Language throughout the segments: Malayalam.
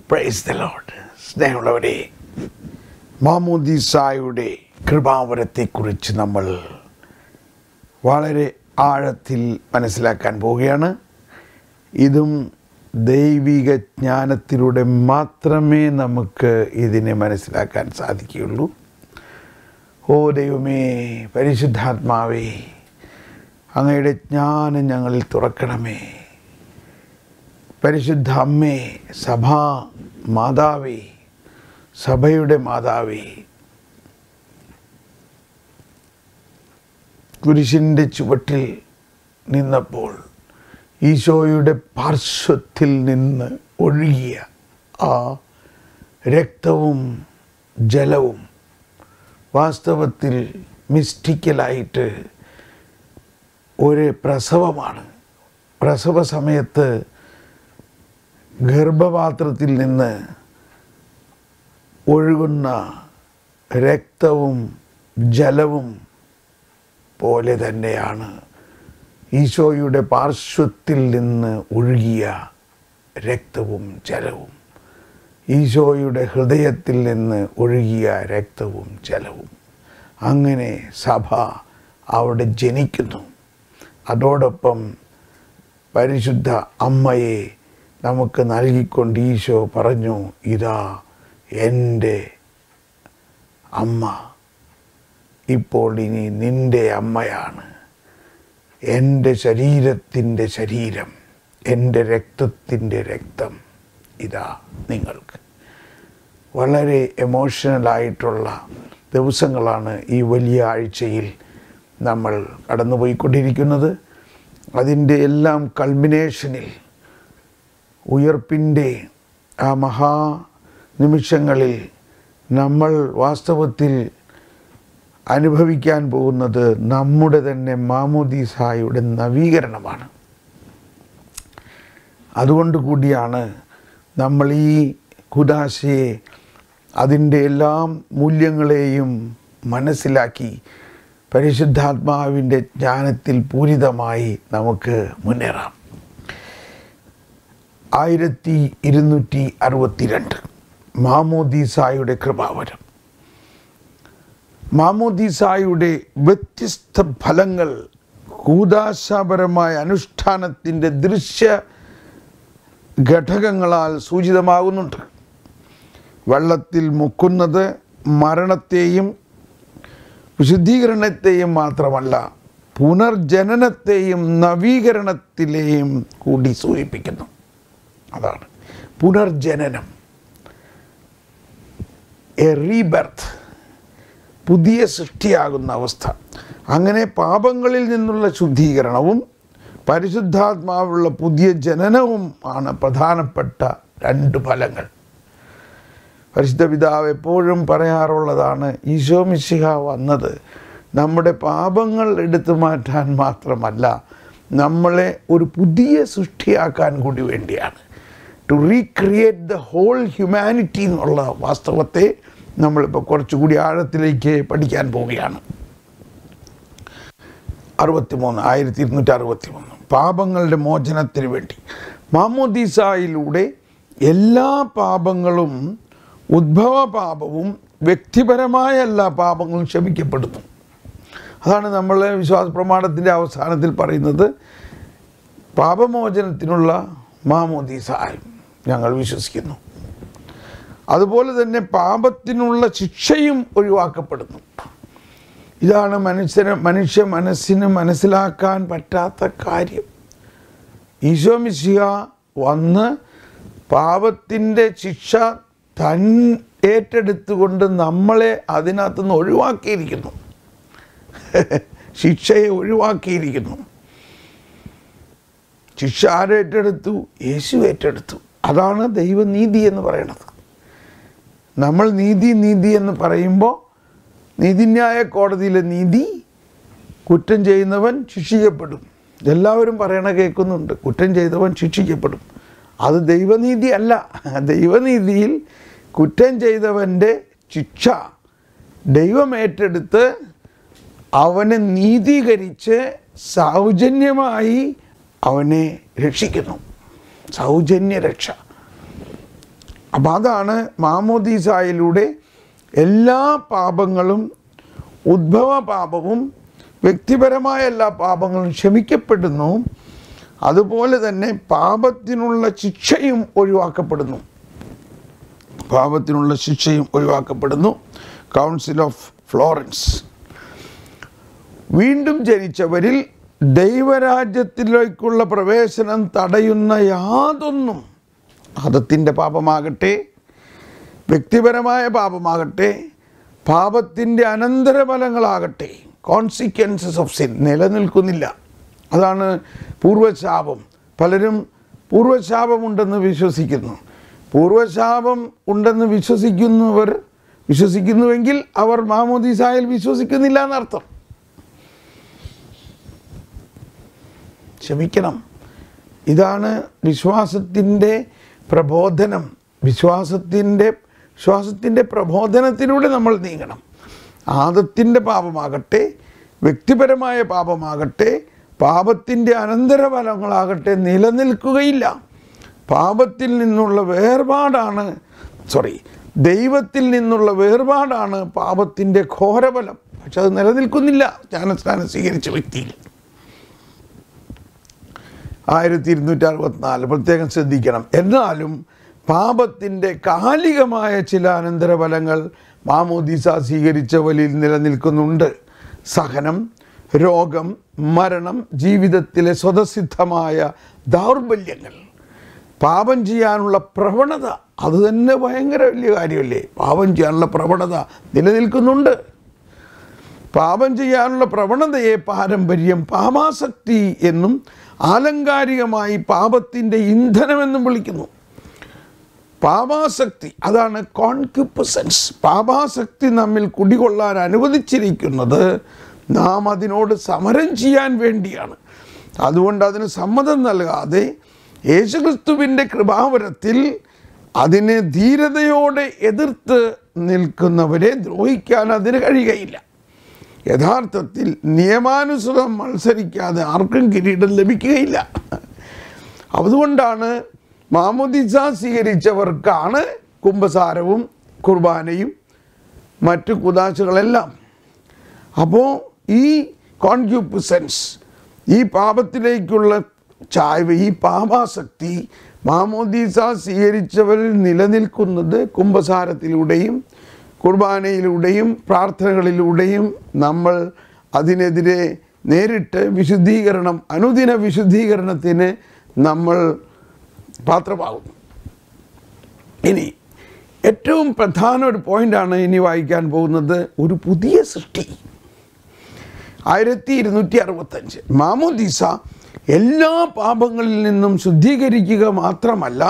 പ്രൈസ് ദ ലോഡ് സ്നേഹമുള്ളവരെ മാമോദീസായുടെ കൃപാവരത്തെക്കുറിച്ച് നമ്മൾ വളരെ ആഴത്തിൽ മനസ്സിലാക്കാൻ പോവുകയാണ് ഇതും ദൈവിക ജ്ഞാനത്തിലൂടെ മാത്രമേ നമുക്ക് ഇതിനെ മനസ്സിലാക്കാൻ സാധിക്കുകയുള്ളൂ ഓ ദൈവമേ പരിശുദ്ധാത്മാവേ അങ്ങയുടെ ജ്ഞാനം ഞങ്ങളിൽ തുറക്കണമേ പരിശുദ്ധ അമ്മേ സഭാ മാതാവേ സഭയുടെ മാതാവേ കുരിശിൻ്റെ ചുവട്ടിൽ നിന്നപ്പോൾ ഈശോയുടെ പാർശ്വത്തിൽ നിന്ന് ഒഴുകിയ ആ രക്തവും ജലവും വാസ്തവത്തിൽ മിസ്റ്റിക്കലായിട്ട് ഒരു പ്രസവമാണ് പ്രസവ സമയത്ത് ഗർഭപാത്രത്തിൽ നിന്ന് ഒഴുകുന്ന രക്തവും ജലവും പോലെ തന്നെയാണ് ഈശോയുടെ പാർശ്വത്തിൽ നിന്ന് ഒഴുകിയ രക്തവും ജലവും ഈശോയുടെ ഹൃദയത്തിൽ നിന്ന് ഒഴുകിയ രക്തവും ജലവും അങ്ങനെ സഭ അവിടെ ജനിക്കുന്നു അതോടൊപ്പം പരിശുദ്ധ അമ്മയെ നമുക്ക് നൽകിക്കൊണ്ട് ഈശോ പറഞ്ഞു ഇതാ എൻ്റെ അമ്മ ഇപ്പോൾ ഇനി നിൻ്റെ അമ്മയാണ് എൻ്റെ ശരീരത്തിൻ്റെ ശരീരം എൻ്റെ രക്തത്തിൻ്റെ രക്തം ഇതാ നിങ്ങൾക്ക് വളരെ എമോഷണലായിട്ടുള്ള ദിവസങ്ങളാണ് ഈ വലിയ ആഴ്ചയിൽ നമ്മൾ കടന്നുപോയിക്കൊണ്ടിരിക്കുന്നത് അതിൻ്റെ എല്ലാം കൾമിനേഷനിൽ ഉയർപ്പിൻ്റെ ആ മഹാ നിമിഷങ്ങളിൽ നമ്മൾ വാസ്തവത്തിൽ അനുഭവിക്കാൻ പോകുന്നത് നമ്മുടെ തന്നെ മാമോദീസായുടെ നവീകരണമാണ് അതുകൊണ്ട് കൂടിയാണ് നമ്മൾ ഈ കുദാശയെ അതിൻ്റെ എല്ലാ മൂല്യങ്ങളെയും മനസ്സിലാക്കി പരിശുദ്ധാത്മാവിൻ്റെ ജ്ഞാനത്തിൽ പൂരിതമായി നമുക്ക് മുന്നേറാം ആയിരത്തി ഇരുന്നൂറ്റി അറുപത്തിരണ്ട് മാമോദീസായുടെ കൃപാവരം മാമോദീസായുടെ വ്യത്യസ്ത ഫലങ്ങൾ കൂതാശാപരമായ അനുഷ്ഠാനത്തിൻ്റെ ദൃശ്യ ഘടകങ്ങളാൽ സൂചിതമാകുന്നുണ്ട് വെള്ളത്തിൽ മുക്കുന്നത് മരണത്തെയും വിശുദ്ധീകരണത്തെയും മാത്രമല്ല പുനർജനനത്തെയും നവീകരണത്തിലെയും കൂടി സൂചിപ്പിക്കുന്നു അതാണ് പുനർജനനം എ റീബർത്ത് പുതിയ സൃഷ്ടിയാകുന്ന അവസ്ഥ അങ്ങനെ പാപങ്ങളിൽ നിന്നുള്ള ശുദ്ധീകരണവും പരിശുദ്ധാത്മാവുള്ള പുതിയ ജനനവും ആണ് പ്രധാനപ്പെട്ട രണ്ട് ഫലങ്ങൾ പരിശുദ്ധ പിതാവ് എപ്പോഴും പറയാറുള്ളതാണ് ഈശോ മിശിഹ വന്നത് നമ്മുടെ പാപങ്ങൾ എടുത്തു മാറ്റാൻ മാത്രമല്ല നമ്മളെ ഒരു പുതിയ സൃഷ്ടിയാക്കാൻ കൂടി വേണ്ടിയാണ് to recreate the whole humanity എന്നുള്ള വാസ്തവത്തെ നമ്മളിപ്പോൾ കുറച്ചുകൂടി ആഴത്തിലേക്ക് പഠിക്കാൻ പോവുകയാണ് അറുപത്തിമൂന്ന് ആയിരത്തി ഇരുന്നൂറ്റി അറുപത്തി മൂന്ന് പാപങ്ങളുടെ മോചനത്തിന് വേണ്ടി മാമോദീസായിലൂടെ എല്ലാ പാപങ്ങളും ഉദ്ഭവ പാപവും വ്യക്തിപരമായ എല്ലാ പാപങ്ങളും ക്ഷമിക്കപ്പെടുന്നു അതാണ് നമ്മൾ വിശ്വാസ പ്രമാണത്തിൻ്റെ അവസാനത്തിൽ പറയുന്നത് പാപമോചനത്തിനുള്ള മാമോദീസായും ഞങ്ങൾ വിശ്വസിക്കുന്നു അതുപോലെ തന്നെ പാപത്തിനുള്ള ശിക്ഷയും ഒഴിവാക്കപ്പെടുന്നു ഇതാണ് മനുഷ്യന് മനുഷ്യ മനസ്സിന് മനസ്സിലാക്കാൻ പറ്റാത്ത കാര്യം ഈശോ മിശിഹ വന്ന് പാപത്തിൻ്റെ ശിക്ഷ തൻ ഏറ്റെടുത്തുകൊണ്ട് നമ്മളെ അതിനകത്തുനിന്ന് ഒഴിവാക്കിയിരിക്കുന്നു ശിക്ഷയെ ഒഴിവാക്കിയിരിക്കുന്നു ശിക്ഷ ആരേറ്റെടുത്തു യേശു ഏറ്റെടുത്തു അതാണ് ദൈവനീതി എന്ന് പറയണത് നമ്മൾ നീതി നീതി എന്ന് പറയുമ്പോൾ നീതിന്യായ കോടതിയിലെ നീതി കുറ്റം ചെയ്യുന്നവൻ ശിക്ഷിക്കപ്പെടും എല്ലാവരും പറയണ കേൾക്കുന്നുണ്ട് കുറ്റം ചെയ്തവൻ ശിക്ഷിക്കപ്പെടും അത് ദൈവനീതി അല്ല ദൈവനീതിയിൽ കുറ്റം ചെയ്തവൻ്റെ ശിക്ഷ ദൈവം ഏറ്റെടുത്ത് അവനെ നീതീകരിച്ച് സൗജന്യമായി അവനെ രക്ഷിക്കുന്നു സൗജന്യ രക്ഷ അപ്പം അതാണ് മാമോദീസായിലൂടെ എല്ലാ പാപങ്ങളും ഉദ്ഭവ പാപവും വ്യക്തിപരമായ എല്ലാ പാപങ്ങളും ക്ഷമിക്കപ്പെടുന്നു അതുപോലെ തന്നെ പാപത്തിനുള്ള ശിക്ഷയും ഒഴിവാക്കപ്പെടുന്നു പാപത്തിനുള്ള ശിക്ഷയും ഒഴിവാക്കപ്പെടുന്നു കൗൺസിൽ ഓഫ് ഫ്ലോറൻസ് വീണ്ടും ജനിച്ചവരിൽ ദൈവരാജ്യത്തിലേക്കുള്ള പ്രവേശനം തടയുന്ന യാതൊന്നും മതത്തിൻ്റെ പാപമാകട്ടെ വ്യക്തിപരമായ പാപമാകട്ടെ പാപത്തിൻ്റെ അനന്തരഫലങ്ങളാകട്ടെ കോൺസിക്വൻസസ് ഓഫ് സിൻ നിലനിൽക്കുന്നില്ല അതാണ് പൂർവശാപം പലരും പൂർവശാപമുണ്ടെന്ന് വിശ്വസിക്കുന്നു പൂർവശാപം ഉണ്ടെന്ന് വിശ്വസിക്കുന്നവർ വിശ്വസിക്കുന്നുവെങ്കിൽ അവർ മാമോദീസായിൽ വിശ്വസിക്കുന്നില്ല എന്നർത്ഥം ക്ഷമിക്കണം ഇതാണ് വിശ്വാസത്തിൻ്റെ പ്രബോധനം വിശ്വാസത്തിൻ്റെ വിശ്വാസത്തിൻ്റെ പ്രബോധനത്തിലൂടെ നമ്മൾ നീങ്ങണം ആദത്തിൻ്റെ പാപമാകട്ടെ വ്യക്തിപരമായ പാപമാകട്ടെ പാപത്തിൻ്റെ അനന്തരഫലങ്ങളാകട്ടെ നിലനിൽക്കുകയില്ല പാപത്തിൽ നിന്നുള്ള വേർപാടാണ് സോറി ദൈവത്തിൽ നിന്നുള്ള വേർപാടാണ് പാപത്തിൻ്റെ ഘോരഫലം പക്ഷെ അത് നിലനിൽക്കുന്നില്ല ജ്ഞാനസ്നാനം സ്വീകരിച്ച വ്യക്തിയിൽ ആയിരത്തി ഇരുന്നൂറ്റി അറുപത്തിനാല് പ്രത്യേകം ശ്രദ്ധിക്കണം എന്നാലും പാപത്തിൻ്റെ കാലികമായ ചില അനന്തരഫലങ്ങൾ മാമോദിസ സ്വീകരിച്ചവരിൽ നിലനിൽക്കുന്നുണ്ട് സഹനം രോഗം മരണം ജീവിതത്തിലെ സ്വതസിദ്ധമായ ദൗർബല്യങ്ങൾ പാപം ചെയ്യാനുള്ള പ്രവണത അത് തന്നെ ഭയങ്കര വലിയ കാര്യമല്ലേ പാപം ചെയ്യാനുള്ള പ്രവണത നിലനിൽക്കുന്നുണ്ട് പാപം ചെയ്യാനുള്ള പ്രവണതയെ പാരമ്പര്യം പാപാസക്തി എന്നും ആലങ്കാരികമായി പാപത്തിൻ്റെ ഇന്ധനമെന്നും വിളിക്കുന്നു പാപാസക്തി അതാണ് കോൺക്യുപ്പസൻസ് പാപാസക്തി നമ്മിൽ കുടികൊള്ളാൻ അനുവദിച്ചിരിക്കുന്നത് നാം അതിനോട് സമരം ചെയ്യാൻ വേണ്ടിയാണ് അതുകൊണ്ട് അതിന് സമ്മതം നൽകാതെ യേശുക്രിസ്തുവിൻ്റെ കൃപാവരത്തിൽ അതിനെ ധീരതയോടെ എതിർത്ത് നിൽക്കുന്നവരെ ദ്രോഹിക്കാൻ അതിന് കഴിയുകയില്ല യഥാർത്ഥത്തിൽ നിയമാനുസൃതം മത്സരിക്കാതെ ആർക്കും കിരീടം ലഭിക്കുകയില്ല അതുകൊണ്ടാണ് മാമുദിസ സ്വീകരിച്ചവർക്കാണ് കുംഭസാരവും കുർബാനയും മറ്റു കുതാശകളെല്ലാം അപ്പോൾ ഈ കോൺക്യൂപ്പിസൻസ് ഈ പാപത്തിലേക്കുള്ള ചായ്വ് ഈ പാപാസക്തി മാമോദീസ സ്വീകരിച്ചവരിൽ നിലനിൽക്കുന്നത് കുംഭസാരത്തിലൂടെയും കുർബാനയിലൂടെയും പ്രാർത്ഥനകളിലൂടെയും നമ്മൾ അതിനെതിരെ നേരിട്ട് വിശുദ്ധീകരണം അനുദിന വിശുദ്ധീകരണത്തിന് നമ്മൾ പാത്രമാകുന്നു ഇനി ഏറ്റവും പ്രധാന ഒരു പോയിൻ്റാണ് ഇനി വായിക്കാൻ പോകുന്നത് ഒരു പുതിയ സൃഷ്ടി ആയിരത്തി ഇരുന്നൂറ്റി അറുപത്തഞ്ച് മാമോദീസ എല്ലാ പാപങ്ങളിൽ നിന്നും ശുദ്ധീകരിക്കുക മാത്രമല്ല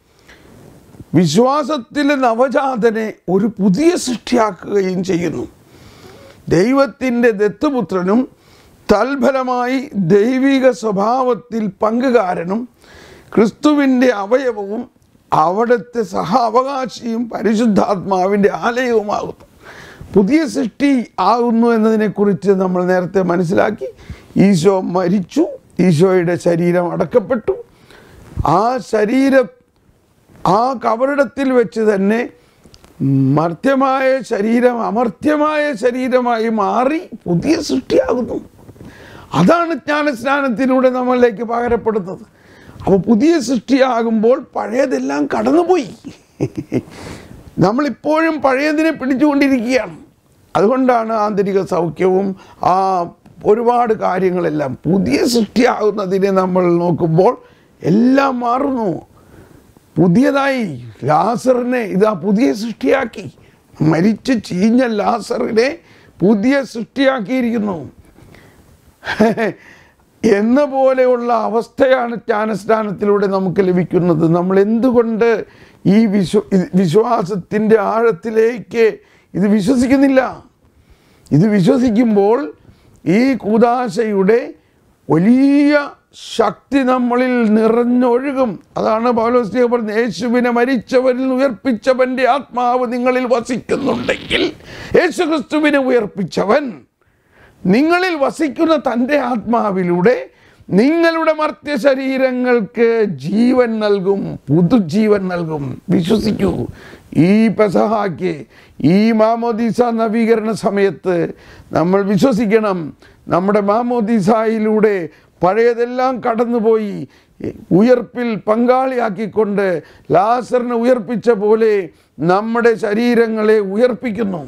വിശ്വാസത്തിലെ നവജാതനെ ഒരു പുതിയ സൃഷ്ടിയാക്കുകയും ചെയ്യുന്നു ദൈവത്തിൻ്റെ ദത്തുപുത്രനും തൽഫലമായി ദൈവിക സ്വഭാവത്തിൽ പങ്കുകാരനും ക്രിസ്തുവിൻ്റെ അവയവവും അവിടുത്തെ സഹ അവകാശിയും പരിശുദ്ധാത്മാവിൻ്റെ ആലയവുമാകുന്നു പുതിയ സൃഷ്ടി ആകുന്നു എന്നതിനെക്കുറിച്ച് നമ്മൾ നേരത്തെ മനസ്സിലാക്കി ഈശോ മരിച്ചു ഈശോയുടെ ശരീരം അടക്കപ്പെട്ടു ആ ശരീരം ആ കബറിടത്തിൽ വെച്ച് തന്നെ മർത്യമായ ശരീരം അമർത്യമായ ശരീരമായി മാറി പുതിയ സൃഷ്ടിയാകുന്നു അതാണ് ജ്ഞാനസ്നാനത്തിലൂടെ നമ്മളിലേക്ക് പകരപ്പെടുന്നത് അപ്പോൾ പുതിയ സൃഷ്ടിയാകുമ്പോൾ പഴയതെല്ലാം കടന്നുപോയി നമ്മളിപ്പോഴും പഴയതിനെ പിടിച്ചുകൊണ്ടിരിക്കുകയാണ് അതുകൊണ്ടാണ് ആന്തരിക സൗഖ്യവും ആ ഒരുപാട് കാര്യങ്ങളെല്ലാം പുതിയ സൃഷ്ടിയാകുന്നതിനെ നമ്മൾ നോക്കുമ്പോൾ എല്ലാം മാറുന്നു പുതിയതായി ലാസറിനെ ഇതാ പുതിയ സൃഷ്ടിയാക്കി മരിച്ച് ചീഞ്ഞ ലാസറിനെ പുതിയ സൃഷ്ടിയാക്കിയിരിക്കുന്നു എന്ന പോലെയുള്ള അവസ്ഥയാണ് ജ്ഞാനസ്നാനത്തിലൂടെ നമുക്ക് ലഭിക്കുന്നത് നമ്മൾ എന്തുകൊണ്ട് ഈ വിശ്വ വിശ്വാസത്തിൻ്റെ ആഴത്തിലേക്ക് ഇത് വിശ്വസിക്കുന്നില്ല ഇത് വിശ്വസിക്കുമ്പോൾ ഈ കൂതാശയുടെ വലിയ ശക്തി നമ്മളിൽ നിറഞ്ഞൊഴുകും അതാണ് പൗലോസ്ലിഹ പറഞ്ഞ യേശുവിനെ മരിച്ചവരിൽ ഉയർപ്പിച്ചവൻ്റെ ആത്മാവ് നിങ്ങളിൽ വസിക്കുന്നുണ്ടെങ്കിൽ യേശു ക്രിസ്തുവിനെ ഉയർപ്പിച്ചവൻ നിങ്ങളിൽ വസിക്കുന്ന തൻ്റെ ആത്മാവിലൂടെ നിങ്ങളുടെ മർത്യ ശരീരങ്ങൾക്ക് ജീവൻ നൽകും പുതുജീവൻ നൽകും വിശ്വസിക്കൂ ഈ പെസഹാക്ക് ഈ മാമോദീസ നവീകരണ സമയത്ത് നമ്മൾ വിശ്വസിക്കണം നമ്മുടെ മാമോദീസായിലൂടെ പഴയതെല്ലാം കടന്നുപോയി ഉയർപ്പിൽ പങ്കാളിയാക്കിക്കൊണ്ട് ലാസറിനെ ഉയർപ്പിച്ച പോലെ നമ്മുടെ ശരീരങ്ങളെ ഉയർപ്പിക്കുന്നു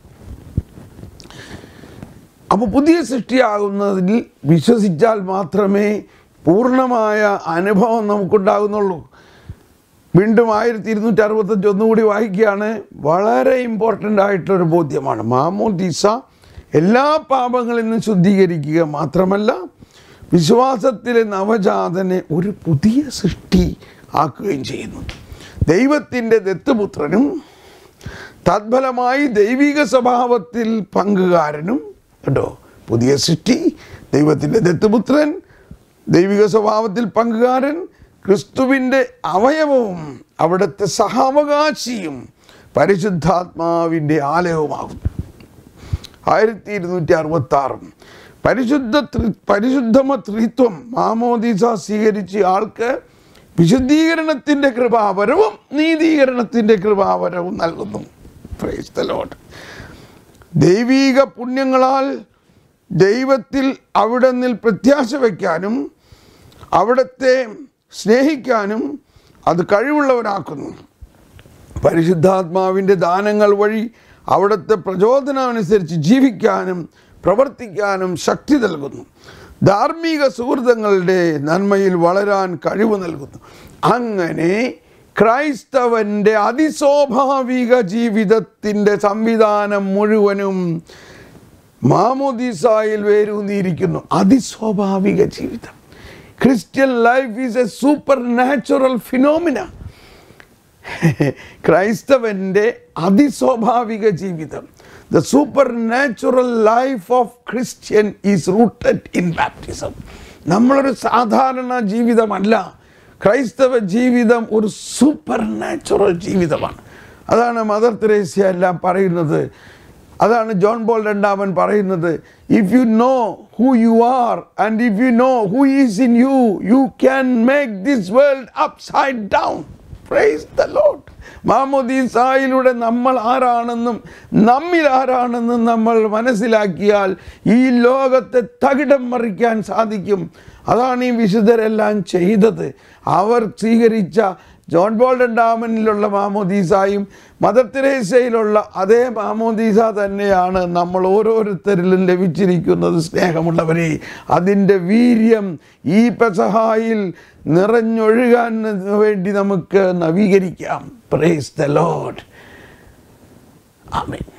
അപ്പോൾ പുതിയ സൃഷ്ടിയാകുന്നതിൽ വിശ്വസിച്ചാൽ മാത്രമേ പൂർണ്ണമായ അനുഭവം നമുക്കുണ്ടാകുന്നുള്ളൂ വീണ്ടും ആയിരത്തി ഇരുന്നൂറ്റി അറുപത്തഞ്ച് ഒന്നുകൂടി വായിക്കുകയാണ് വളരെ ഇമ്പോർട്ടൻ്റ് ആയിട്ടൊരു ബോധ്യമാണ് മാമോദീസ എല്ലാ പാപങ്ങളിൽ നിന്നും ശുദ്ധീകരിക്കുക മാത്രമല്ല വിശ്വാസത്തിലെ നവജാതനെ ഒരു പുതിയ സൃഷ്ടി ആക്കുകയും ചെയ്യുന്നു ദൈവത്തിൻ്റെ ദത്തുപുത്രനും തത്ഫലമായി ദൈവിക സ്വഭാവത്തിൽ പങ്കുകാരനും കേട്ടോ പുതിയ സൃഷ്ടി ദൈവത്തിൻ്റെ ദത്തുപുത്രൻ ദൈവിക സ്വഭാവത്തിൽ പങ്കുകാരൻ ക്രിസ്തുവിൻ്റെ അവയവവും അവിടുത്തെ സഹാവകാശിയും പരിശുദ്ധാത്മാവിൻ്റെ ആലയവുമാകുന്നു ആയിരത്തി ഇരുന്നൂറ്റി അറുപത്തി ആറും പരിശുദ്ധ ത്രി പരിശുദ്ധമ ത്രിത്വം മാമോദീസ സ്വീകരിച്ച ആൾക്ക് വിശുദ്ധീകരണത്തിൻ്റെ കൃപാവരവും നീതീകരണത്തിൻ്റെ കൃപാവരവും നൽകുന്നു പ്രൈസ് ദ ലോർഡ് ദൈവീക പുണ്യങ്ങളാൽ ദൈവത്തിൽ അവിടെ നിൽ പ്രത്യാശ വയ്ക്കാനും അവിടുത്തെ സ്നേഹിക്കാനും അത് കഴിവുള്ളവനാക്കുന്നു പരിശുദ്ധാത്മാവിൻ്റെ ദാനങ്ങൾ വഴി അവിടുത്തെ പ്രചോദനം അനുസരിച്ച് ജീവിക്കാനും പ്രവർത്തിക്കാനും ശക്തി നൽകുന്നു ധാർമ്മിക സുഹൃതങ്ങളുടെ നന്മയിൽ വളരാൻ കഴിവ് നൽകുന്നു അങ്ങനെ ക്രൈസ്തവൻ്റെ അതിസ്വാഭാവിക ജീവിതത്തിൻ്റെ സംവിധാനം മുഴുവനും മാമോദിസായിൽ വേരൂന്നിയിരിക്കുന്നു അതിസ്വാഭാവിക ജീവിതം Christian life is a supernatural phenomena ക്രൈസ്തവൻ്റെ അതിസ്വാഭാവിക ജീവിതം the supernatural life of Christian is rooted in baptism നമ്മളൊരു സാധാരണ ജീവിതമല്ല ക്രൈസ്തവ ജീവിതം ഒരു സൂപ്പർ നാച്ചുറൽ ജീവിതമാണ് അതാണ് മദർ തെരേസ്യ എല്ലാം പറയുന്നത് അതാണ് ജോൺ ബോൾ രണ്ടാമൻ പറയുന്നത് if you know who you are and if you know who is in you you can make this world upside down praise the Lord മാമോദീസായിലൂടെ നമ്മൾ ആരാണെന്നും നമ്മിൽ ആരാണെന്നും നമ്മൾ മനസ്സിലാക്കിയാൽ ഈ ലോകത്തെ തകിടം മറിക്കാൻ സാധിക്കും അതാണ് ഈ വിശുദ്ധരെല്ലാം ചെയ്തത് അവർ സ്വീകരിച്ച ജോൺ ബോൾ രണ്ടാമനിലുള്ള മാമോദീസായും മദർ തെരേസയിലുള്ള അതേ മാമോദീസ തന്നെയാണ് നമ്മൾ ഓരോരുത്തരിലും ലഭിച്ചിരിക്കുന്നത് സ്നേഹമുള്ളവരെ അതിൻ്റെ വീര്യം ഈ പെസഹായിൽ നിറഞ്ഞൊഴുകാൻ വേണ്ടി നമുക്ക് നവീകരിക്കാം പ്രേസ് ദ ലോഡ് ആമേൻ